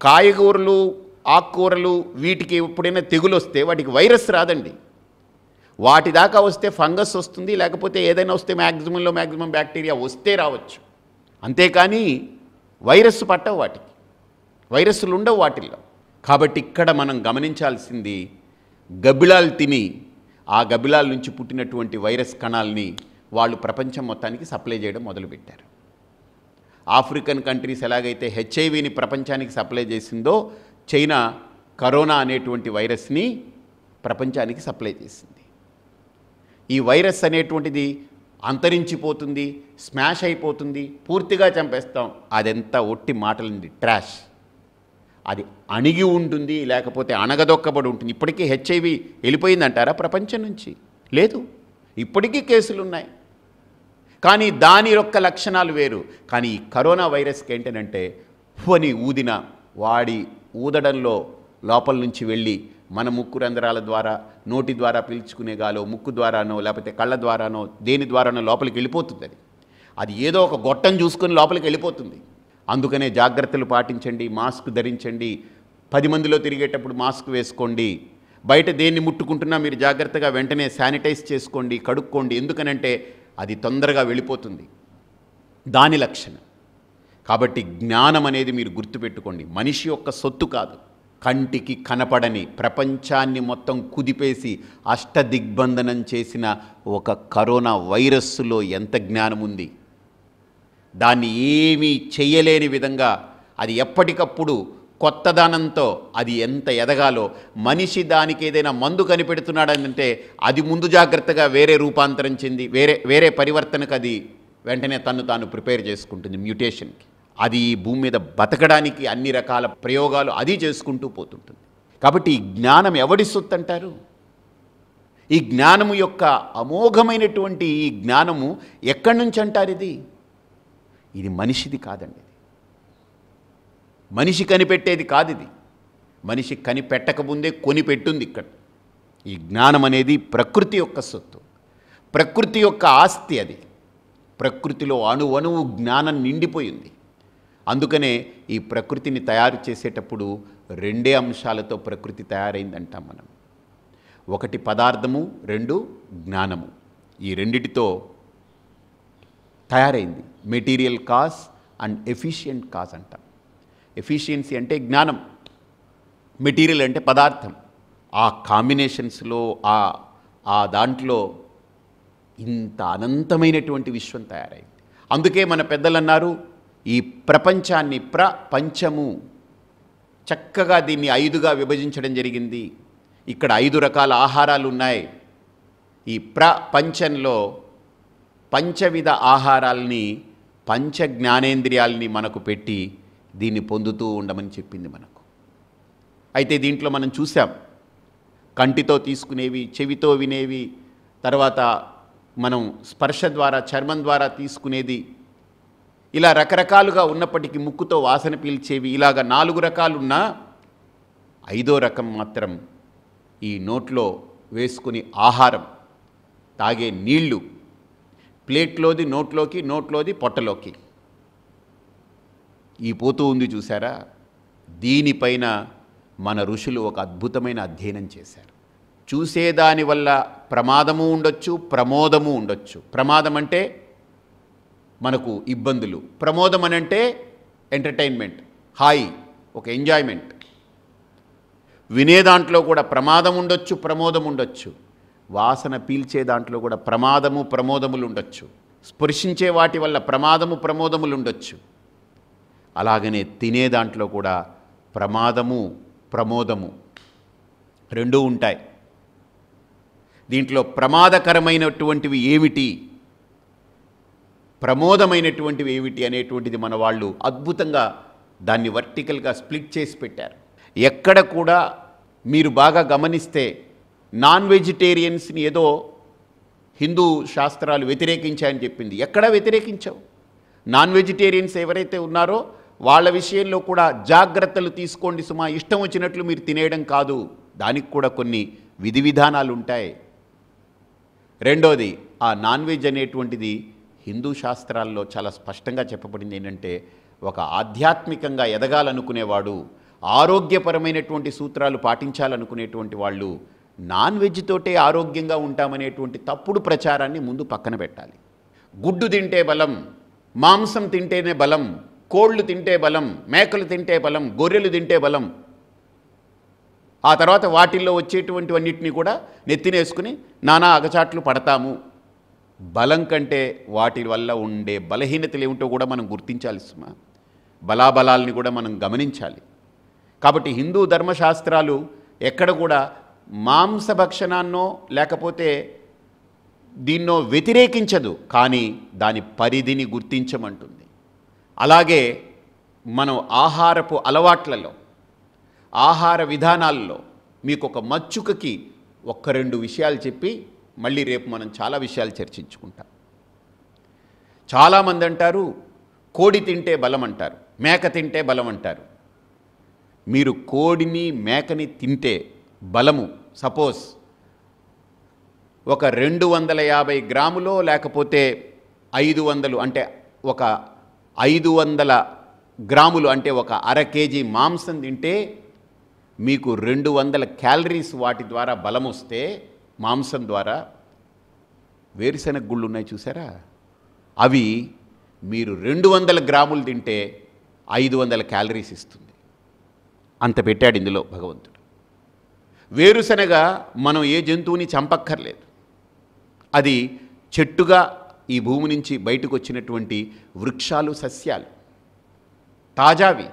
కాయగూరలు ఆకుకూరలు వీటికి ఎప్పుడైనా తెగులు వస్తే వాటికి వైరస్ రాదండి వాటి దాకా వస్తే ఫంగస్ వస్తుంది లేకపోతే ఏదైనా వస్తే మ్యాక్సిమంలో మ్యాక్సిమం బ్యాక్టీరియా వస్తే రావచ్చు అంతేకాని వైరస్ పట్టవు వాటికి వైరస్లు ఉండవు వాటిల్లో కాబట్టి ఇక్కడ మనం గమనించాల్సింది గబ్బిలాలు తిని ఆ గబ్బిలాల నుంచి పుట్టినటువంటి వైరస్ కణాలని వాళ్ళు ప్రపంచం మొత్తానికి సప్లై చేయడం మొదలుపెట్టారు ఆఫ్రికన్ కంట్రీస్ ఎలాగైతే హెచ్ఐవిని ప్రపంచానికి సప్లై చేసిందో చైనా కరోనా అనేటువంటి వైరస్ని ప్రపంచానికి సప్లై చేసింది ఈ వైరస్ అనేటువంటిది అంతరించిపోతుంది స్మాష్ అయిపోతుంది పూర్తిగా చంపేస్తాం అదెంత ఒట్టి మాటలండి ట్రాష్ అది అణిగి ఉంటుంది లేకపోతే అణగదొక్కబడి ఉంటుంది ఇప్పటికీ హెచ్ఐవి వెళ్ళిపోయిందంటారా ప్రపంచం నుంచి లేదు ఇప్పటికీ కేసులు ఉన్నాయి కానీ దాని యొక్క లక్షణాలు వేరు కానీ ఈ కరోనా వైరస్కి ఏంటంటే అని ఊదిన వాడి ఊదడంలో లోపల నుంచి వెళ్ళి మన ముక్కు రంధ్రాల ద్వారా నోటి ద్వారా పీల్చుకునే గాలో ముక్కు ద్వారానో లేకపోతే కళ్ళ ద్వారానో దేని ద్వారానో లోపలికి వెళ్ళిపోతుంది అది అది ఏదో ఒక గొట్టం చూసుకొని లోపలికి వెళ్ళిపోతుంది అందుకనే జాగ్రత్తలు పాటించండి మాస్క్ ధరించండి పది మందిలో తిరిగేటప్పుడు మాస్క్ వేసుకోండి బయట దేన్ని ముట్టుకుంటున్నా మీరు జాగ్రత్తగా వెంటనే శానిటైజ్ చేసుకోండి కడుక్కోండి ఎందుకనంటే అది తొందరగా వెళ్ళిపోతుంది దాని లక్షణం కాబట్టి జ్ఞానం అనేది మీరు గుర్తుపెట్టుకోండి మనిషి యొక్క సొత్తు కాదు కంటికి కనపడని ప్రపంచాన్ని మొత్తం కుదిపేసి అష్టదిగ్బంధనం చేసిన ఒక కరోనా వైరస్సులో ఎంత జ్ఞానం ఉంది దాన్ని ఏమీ చేయలేని విధంగా అది ఎప్పటికప్పుడు కొత్తదనంతో అది ఎంత ఎదగాలో మనిషి దానికి ఏదైనా మందు కనిపెడుతున్నాడంటే అది ముందు జాగ్రత్తగా వేరే రూపాంతరం చెంది వేరే వేరే పరివర్తనకు అది వెంటనే తను తాను ప్రిపేర్ చేసుకుంటుంది మ్యూటేషన్కి అది ఈ భూమి మీద బతకడానికి అన్ని రకాల ప్రయోగాలు అది చేసుకుంటూ పోతుంటుంది కాబట్టి ఈ జ్ఞానం ఎవడి సొత్తు అంటారు ఈ జ్ఞానము యొక్క అమోఘమైనటువంటి ఈ జ్ఞానము ఎక్కడి నుంచి అంటారు ఇది ఇది మనిషిది కాదండి ఇది మనిషి కనిపెట్టేది కాదు ఇది మనిషి కనిపెట్టకముందే కొనిపెట్టుంది ఇక్కడ ఈ జ్ఞానం అనేది ప్రకృతి యొక్క సొత్తు ప్రకృతి యొక్క ఆస్తి అది ప్రకృతిలో అణు అణువు జ్ఞానం నిండిపోయింది అందుకనే ఈ ప్రకృతిని తయారు చేసేటప్పుడు రెండే అంశాలతో ప్రకృతి తయారైందంటాం మనం ఒకటి పదార్థము రెండు జ్ఞానము ఈ రెండిటితో తయారైంది material cause and efficient cause అంటాం ఎఫిషియన్సీ అంటే జ్ఞానం మెటీరియల్ అంటే పదార్థం ఆ కాంబినేషన్స్లో ఆ ఆ దాంట్లో ఇంత అనంతమైనటువంటి విశ్వం తయారైంది అందుకే మన పెద్దలు అన్నారు ఈ ప్రపంచాన్ని ప్రపంచము చక్కగా దీన్ని ఐదుగా విభజించడం జరిగింది ఇక్కడ ఐదు రకాల ఆహారాలు ఉన్నాయి ఈ ప్రపంచంలో పంచవిధ ఆహారాల్ని పంచ జ్ఞానేంద్రియాల్ని మనకు పెట్టి దీన్ని పొందుతూ ఉండమని చెప్పింది మనకు అయితే దీంట్లో మనం చూసాం కంటితో తీసుకునేవి చెవితో వినేవి తర్వాత మనం స్పర్శ ద్వారా చర్మం ద్వారా తీసుకునేది ఇలా రకరకాలుగా ఉన్నప్పటికీ ముక్కుతో వాసన పీల్చేవి ఇలాగ నాలుగు రకాలున్నా ఐదో రకం మాత్రం ఈ నోట్లో వేసుకుని ఆహారం తాగే నీళ్లు ప్లేట్లోది నోట్లోకి నోట్లోది పొట్టలోకి ఈ పోతూ ఉంది చూసారా దీనిపైన మన ఋషులు ఒక అద్భుతమైన అధ్యయనం చేశారు చూసేదాని వల్ల ప్రమాదము ఉండొచ్చు ప్రమోదము ఉండొచ్చు ప్రమాదం అంటే మనకు ఇబ్బందులు ప్రమోదం అని అంటే ఎంటర్టైన్మెంట్ హాయి ఒక ఎంజాయ్మెంట్ వినే దాంట్లో కూడా ప్రమాదం ఉండొచ్చు ప్రమోదం ఉండొచ్చు వాసన పీల్చే దాంట్లో కూడా ప్రమాదము ప్రమోదములు ఉండొచ్చు స్పృశించే వాటి వల్ల ప్రమాదము ప్రమోదములు ఉండొచ్చు అలాగనే తినే దాంట్లో కూడా ప్రమాదము ప్రమోదము రెండూ ఉంటాయి దీంట్లో ప్రమాదకరమైనటువంటివి ఏమిటి ప్రమోదమైనటువంటివి ఏమిటి అనేటువంటిది మన వాళ్ళు అద్భుతంగా దాన్ని వర్టికల్గా స్ప్లిట్ చేసి పెట్టారు ఎక్కడ కూడా మీరు బాగా గమనిస్తే నాన్ వెజిటేరియన్స్ని ఏదో హిందూ శాస్త్రాలు వ్యతిరేకించాయని చెప్పింది ఎక్కడా వ్యతిరేకించావు నాన్ వెజిటేరియన్స్ ఎవరైతే ఉన్నారో వాళ్ళ విషయంలో కూడా జాగ్రత్తలు తీసుకోండి సుమా ఇష్టం వచ్చినట్లు మీరు తినేయడం కాదు దానికి కూడా కొన్ని విధి విధానాలు ఉంటాయి రెండోది ఆ నాన్ వెజ్ అనేటువంటిది హిందూ శాస్త్రాల్లో చాలా స్పష్టంగా చెప్పబడింది ఏంటంటే ఒక ఆధ్యాత్మికంగా ఎదగాలనుకునేవాడు ఆరోగ్యపరమైనటువంటి సూత్రాలు పాటించాలనుకునేటువంటి వాళ్ళు నాన్ వెజ్ తోటే ఆరోగ్యంగా ఉంటామనేటువంటి తప్పుడు ప్రచారాన్ని ముందు పక్కన పెట్టాలి గుడ్డు తింటే బలం మాంసం తింటేనే బలం కోళ్ళు తింటే బలం మేకలు తింటే బలం గొర్రెలు తింటే బలం ఆ తర్వాత వాటిల్లో వచ్చేటువంటివన్నిటిని కూడా నెత్తినేసుకుని నానా అగచాట్లు పడతాము బలం కంటే వాటి వల్ల ఉండే బలహీనతలు ఏమిటో కూడా మనం గుర్తించాలి సుమా బలాబలాల్ని కూడా మనం గమనించాలి కాబట్టి హిందూ ధర్మశాస్త్రాలు ఎక్కడ కూడా మాంసభక్షణాన్నో లేకపోతే దీన్నో వ్యతిరేకించదు కానీ దాని పరిధిని గుర్తించమంటుంది అలాగే మనం ఆహారపు అలవాట్లలో ఆహార విధానాల్లో మీకు ఒక మచ్చుకకి ఒక్క రెండు విషయాలు చెప్పి మళ్ళీ రేపు మనం చాలా విషయాలు చర్చించుకుంటాం చాలామంది అంటారు కోడి తింటే బలం అంటారు మేక తింటే బలం అంటారు మీరు కోడిని మేకని తింటే బలము సపోజ్ ఒక రెండు వందల యాభై గ్రాములో లేకపోతే ఐదు వందలు అంటే ఒక ఐదు వందల గ్రాములు అంటే ఒక అర కేజీ మాంసం తింటే మీకు రెండు వందల క్యాలరీస్ వాటి ద్వారా బలం వస్తే మాంసం ద్వారా వేరుశెనగ గుళ్ళు ఉన్నాయి చూసారా అవి మీరు రెండు వందల గ్రాములు తింటే ఐదు వందల క్యాలరీస్ ఇస్తుంది అంత పెట్టాడు ఇందులో భగవంతుడు వేరుశనగ మనం ఏ జంతువుని చంపక్కర్లేదు అది చెట్టుగా ఈ భూమి నుంచి బయటకు వచ్చినటువంటి వృక్షాలు సస్యాలు తాజావి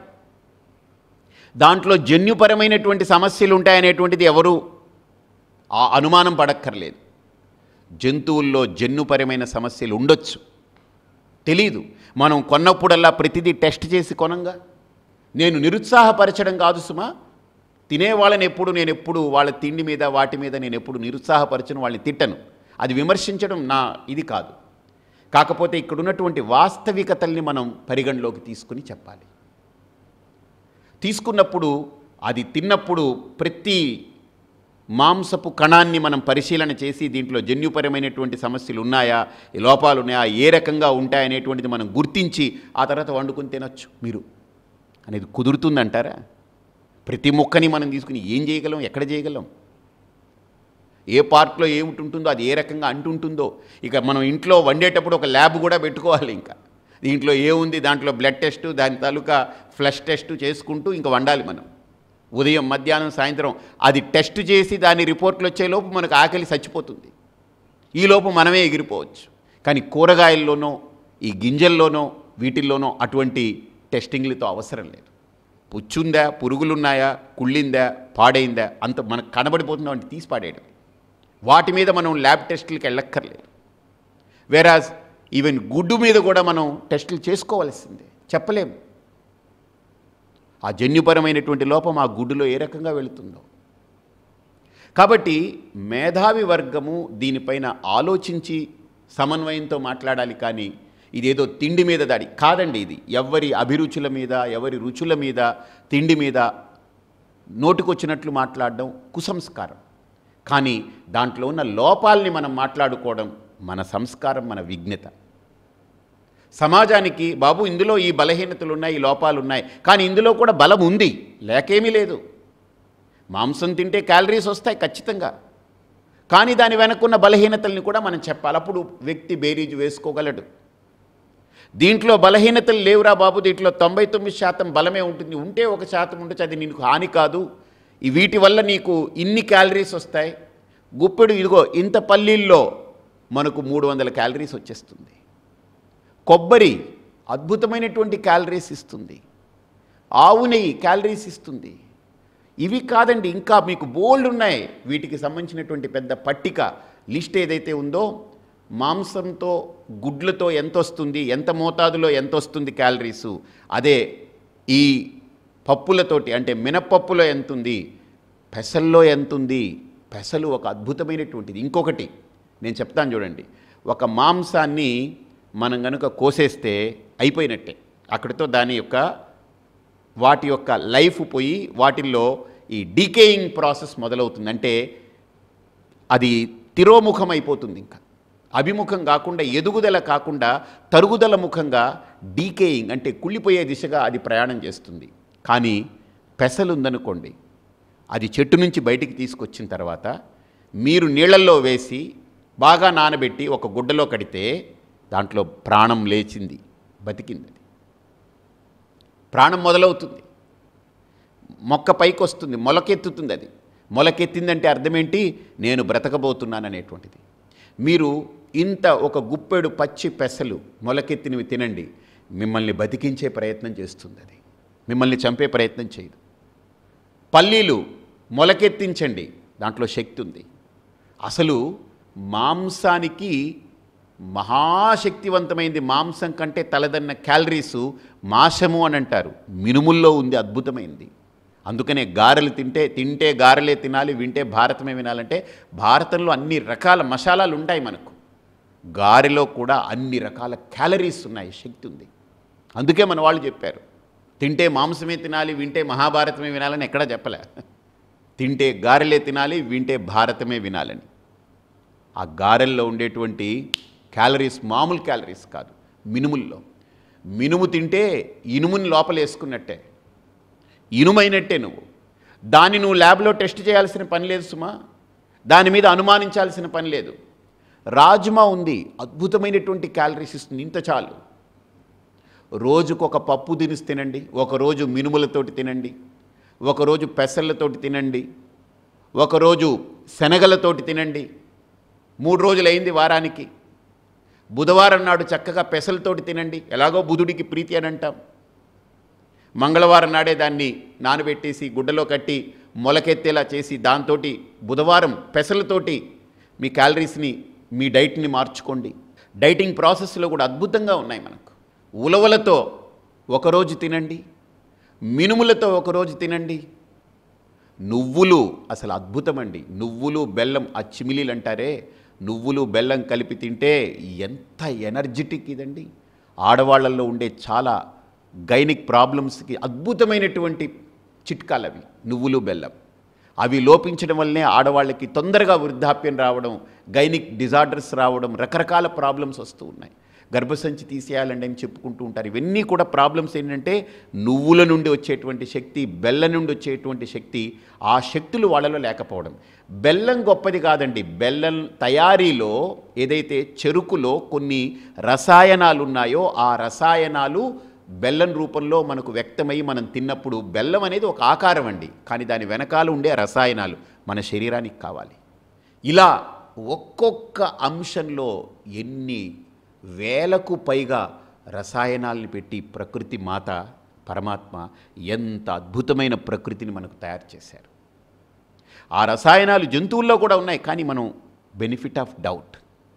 దాంట్లో జన్యుపరమైనటువంటి సమస్యలు ఉంటాయనేటువంటిది ఎవరు ఆ అనుమానం పడక్కర్లేదు జంతువుల్లో జన్యుపరమైన సమస్యలు ఉండొచ్చు తెలీదు మనం కొన్నప్పుడల్లా ప్రతిదీ టెస్ట్ చేసి కొనంగా నేను నిరుత్సాహపరచడం కాదు సుమా తినేవాళ్ళని ఎప్పుడు నేను ఎప్పుడు వాళ్ళ తిండి మీద వాటి మీద నేను ఎప్పుడు నిరుత్సాహపరచను వాళ్ళని తిట్టను అది విమర్శించడం నా ఇది కాదు కాకపోతే ఇక్కడ ఉన్నటువంటి వాస్తవికతల్ని మనం పరిగణలోకి తీసుకుని చెప్పాలి తీసుకున్నప్పుడు అది తిన్నప్పుడు ప్రతి మాంసపు కణాన్ని మనం పరిశీలన చేసి దీంట్లో జన్యుపరమైనటువంటి సమస్యలు ఉన్నాయా ఈ లోపాలు ఉన్నాయా ఏ రకంగా ఉంటాయనేటువంటిది మనం గుర్తించి ఆ తర్వాత వండుకుని తినొచ్చు మీరు అనేది కుదురుతుందంటారా ప్రతి మొక్కని మనం తీసుకుని ఏం చేయగలం ఎక్కడ చేయగలం ఏ పార్ట్లో ఏమిటి ఉంటుందో అది ఏ రకంగా అంటుంటుందో ఇక మనం ఇంట్లో వండేటప్పుడు ఒక ల్యాబ్ కూడా పెట్టుకోవాలి ఇంకా దీంట్లో ఏముంది దాంట్లో బ్లడ్ టెస్ట్ దాని తాలూకా ఫ్లష్ టెస్ట్ చేసుకుంటూ ఇంకా వండాలి మనం ఉదయం మధ్యాహ్నం సాయంత్రం అది టెస్ట్ చేసి దాని రిపోర్ట్లు వచ్చేలోపు మనకు ఆకలి చచ్చిపోతుంది ఈలోపు మనమే ఎగిరిపోవచ్చు కానీ కూరగాయల్లోనో ఈ గింజల్లోనో వీటిల్లోనో అటువంటి టెస్టింగ్లతో అవసరం లేదు పుచ్చుందా పురుగులున్నాయా కుళ్ళిందా పాడైందా అంత మనకు కనబడిపోతుందా అంటే తీసి పాడేయడం వాటి మీద మనం ల్యాబ్ టెస్టులకి వెళ్ళక్కర్లేదు వేరాజ్ ఈవెన్ గుడ్డు మీద కూడా మనం టెస్టులు చేసుకోవాల్సిందే చెప్పలేము ఆ జన్యుపరమైనటువంటి లోపం ఆ గుడ్డులో ఏ రకంగా వెళుతుందో కాబట్టి మేధావి వర్గము దీనిపైన ఆలోచించి సమన్వయంతో మాట్లాడాలి కానీ ఇదేదో తిండి మీద దాడి కాదండి ఇది ఎవరి అభిరుచుల మీద ఎవరి రుచుల మీద తిండి మీద నోటికొచ్చినట్లు మాట్లాడడం కుసంస్కారం కానీ దాంట్లో ఉన్న లోపాలని మనం మాట్లాడుకోవడం మన సంస్కారం మన విజ్ఞత సమాజానికి బాబు ఇందులో ఈ బలహీనతలు ఉన్నాయి ఈ లోపాలు ఉన్నాయి కానీ ఇందులో కూడా బలం ఉంది లేకేమీ లేదు మాంసం తింటే క్యాలరీస్ వస్తాయి ఖచ్చితంగా కానీ దాని వెనక్కున్న బలహీనతల్ని కూడా మనం చెప్పాలి అప్పుడు వ్యక్తి బేరీజు వేసుకోగలడు దీంట్లో బలహీనతలు లేవురా బాబు దీంట్లో తొంభై తొమ్మిది శాతం బలమే ఉంటుంది ఉంటే ఒక శాతం ఉండొచ్చు అది నీకు హాని కాదు ఈ వీటి వల్ల నీకు ఇన్ని క్యాలరీస్ వస్తాయి గుప్పెడు ఇదిగో ఇంత పల్లీల్లో మనకు మూడు వందల క్యాలరీస్ వచ్చేస్తుంది కొబ్బరి అద్భుతమైనటువంటి క్యాలరీస్ ఇస్తుంది ఆవు నెయ్యి క్యాలరీస్ ఇస్తుంది ఇవి కాదండి ఇంకా మీకు బోల్డ్ ఉన్నాయి వీటికి సంబంధించినటువంటి పెద్ద పట్టిక లిస్ట్ ఏదైతే ఉందో మాంసంతో గుడ్లతో ఎంత వస్తుంది ఎంత మోతాదులో ఎంత వస్తుంది క్యాలరీసు అదే ఈ పప్పులతోటి అంటే మినప్పప్పులో ఎంత ఉంది పెసల్లో ఎంత ఉంది పెసలు ఒక అద్భుతమైనటువంటిది ఇంకొకటి నేను చెప్తాను చూడండి ఒక మాంసాన్ని మనం కనుక కోసేస్తే అయిపోయినట్టే అక్కడితో దాని యొక్క వాటి యొక్క లైఫ్ పోయి వాటిల్లో ఈ డీకేయింగ్ ప్రాసెస్ మొదలవుతుంది అంటే అది తిరోముఖం అయిపోతుంది ఇంకా అభిముఖం కాకుండా ఎదుగుదల కాకుండా తరుగుదల ముఖంగా డీకేయింగ్ అంటే కుళ్ళిపోయే దిశగా అది ప్రయాణం చేస్తుంది కానీ పెసలు ఉందనుకోండి అది చెట్టు నుంచి బయటికి తీసుకొచ్చిన తర్వాత మీరు నీళ్ళల్లో వేసి బాగా నానబెట్టి ఒక గుడ్డలో కడితే దాంట్లో ప్రాణం లేచింది బతికింది అది ప్రాణం మొదలవుతుంది మొక్క పైకి వస్తుంది మొలకెత్తుతుంది అది మొలకెత్తిందంటే అర్థం ఏంటి నేను బ్రతకబోతున్నాను అనేటువంటిది మీరు ఇంత ఒక గుప్పెడు పచ్చి పెసలు మొలకెత్తినవి తినండి మిమ్మల్ని బతికించే ప్రయత్నం చేస్తుంది అది మిమ్మల్ని చంపే ప్రయత్నం చేయదు పల్లీలు మొలకెత్తించండి దాంట్లో శక్తి ఉంది అసలు మాంసానికి మహాశక్తివంతమైంది మాంసం కంటే తలదన్న క్యాలరీసు మాంసము అని అంటారు మినుముల్లో ఉంది అద్భుతమైంది అందుకనే గారెలు తింటే తింటే గారెలే తినాలి వింటే భారతమే వినాలంటే భారతంలో అన్ని రకాల మసాలాలు ఉంటాయి మనకు గారెలో కూడా అన్ని రకాల క్యాలరీస్ ఉన్నాయి శక్తి ఉంది అందుకే మన వాళ్ళు చెప్పారు తింటే మాంసమే తినాలి వింటే మహాభారతమే వినాలని ఎక్కడా చెప్పలే తింటే గారెలే తినాలి వింటే భారతమే వినాలని ఆ గారెల్లో ఉండేటువంటి క్యాలరీస్ మామూలు క్యాలరీస్ కాదు మినుముల్లో మినుము తింటే ఇనుముని లోపల వేసుకున్నట్టే ఇనుమైనట్టే నువ్వు దాన్ని నువ్వు ల్యాబ్లో టెస్ట్ చేయాల్సిన పని లేదు సుమా దాని మీద అనుమానించాల్సిన పని లేదు రాజ్మా ఉంది అద్భుతమైనటువంటి క్యాలరీస్ ఇస్తుంది ఇంత చాలు రోజుకు ఒక పప్పు దినుసు తినండి ఒకరోజు మినుములతోటి తినండి ఒకరోజు పెసళ్ళతోటి తినండి ఒకరోజు శనగలతోటి తినండి మూడు రోజులు అయింది వారానికి బుధవారం నాడు చక్కగా పెసలతోటి తినండి ఎలాగో బుధుడికి ప్రీతి అని అంటాం మంగళవారం నాడే దాన్ని నానబెట్టేసి గుడ్డలో కట్టి మొలకెత్తేలా చేసి దాంతో బుధవారం పెసలతోటి మీ క్యాలరీస్ని మీ డైట్ని మార్చుకోండి డైటింగ్ ప్రాసెస్లో కూడా అద్భుతంగా ఉన్నాయి మనకు ఉలవలతో ఒకరోజు తినండి మినుములతో ఒకరోజు తినండి నువ్వులు అసలు అద్భుతమండి నువ్వులు బెల్లం అచ్చిమిలీలు అంటారే నువ్వులు బెల్లం కలిపి తింటే ఎంత ఎనర్జెటిక్ ఇదండి ఆడవాళ్ళల్లో ఉండే చాలా గైనిక్ ప్రాబ్లమ్స్కి అద్భుతమైనటువంటి చిట్కాలు అవి నువ్వులు బెల్లం అవి లోపించడం వల్లనే ఆడవాళ్ళకి తొందరగా వృద్ధాప్యం రావడం గైనిక్ డిజార్డర్స్ రావడం రకరకాల ప్రాబ్లమ్స్ వస్తూ ఉన్నాయి గర్భసంచి తీసేయాలండి అని చెప్పుకుంటూ ఉంటారు ఇవన్నీ కూడా ప్రాబ్లమ్స్ ఏంటంటే నువ్వుల నుండి వచ్చేటువంటి శక్తి బెల్లం నుండి వచ్చేటువంటి శక్తి ఆ శక్తులు వాళ్ళలో లేకపోవడం బెల్లం గొప్పది కాదండి బెల్లం తయారీలో ఏదైతే చెరుకులో కొన్ని రసాయనాలు ఉన్నాయో ఆ రసాయనాలు బెల్లం రూపంలో మనకు వ్యక్తమై మనం తిన్నప్పుడు బెల్లం అనేది ఒక ఆకారం అండి కానీ దాని వెనకాల ఉండే రసాయనాలు మన శరీరానికి కావాలి ఇలా ఒక్కొక్క అంశంలో ఎన్ని వేలకు పైగా రసాయనాల్ని పెట్టి ప్రకృతి మాత పరమాత్మ ఎంత అద్భుతమైన ప్రకృతిని మనకు తయారు చేశారు ఆ రసాయనాలు జంతువుల్లో కూడా ఉన్నాయి కానీ మనం benefit of doubt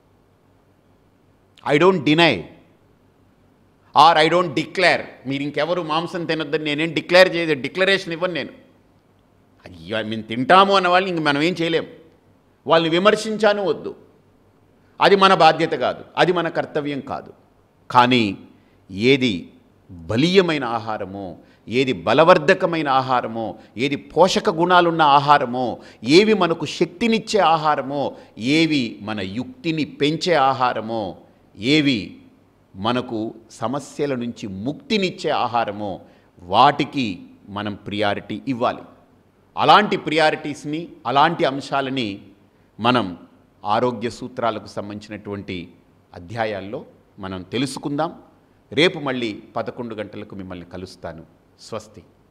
I don't deny or I don't declare మీరు ఇంకెవరు మాంసం తినొద్దని నేనేం డిక్లేర్ చేయదు డిక్లరేషన్ ఇవ్వను నేను అయ్యో మేము తింటాము అన్న వాళ్ళని ఇంక మనం ఏం చేయలేం వాళ్ళని విమర్శించాను వద్దు అది మన బాధ్యత కాదు అది మన కర్తవ్యం కాదు కానీ ఏది బలీయమైన ఆహారమో ఏది బలవర్ధకమైన ఆహారమో ఏది పోషక గుణాలున్న ఆహారమో ఏవి మనకు శక్తినిచ్చే ఆహారమో ఏవి మన యుక్తిని పెంచే ఆహారమో ఏవి మనకు సమస్యల నుంచి ముక్తినిచ్చే ఆహారమో వాటికి మనం ప్రియారిటీ ఇవ్వాలి అలాంటి ప్రియారిటీస్ని అలాంటి అంశాలని మనం ఆరోగ్య సూత్రాలకు సంబంధించినటువంటి అధ్యాయాల్లో మనం తెలుసుకుందాం రేపు మళ్ళీ పదకొండు గంటలకు మిమ్మల్ని కలుస్తాను స్వస్తి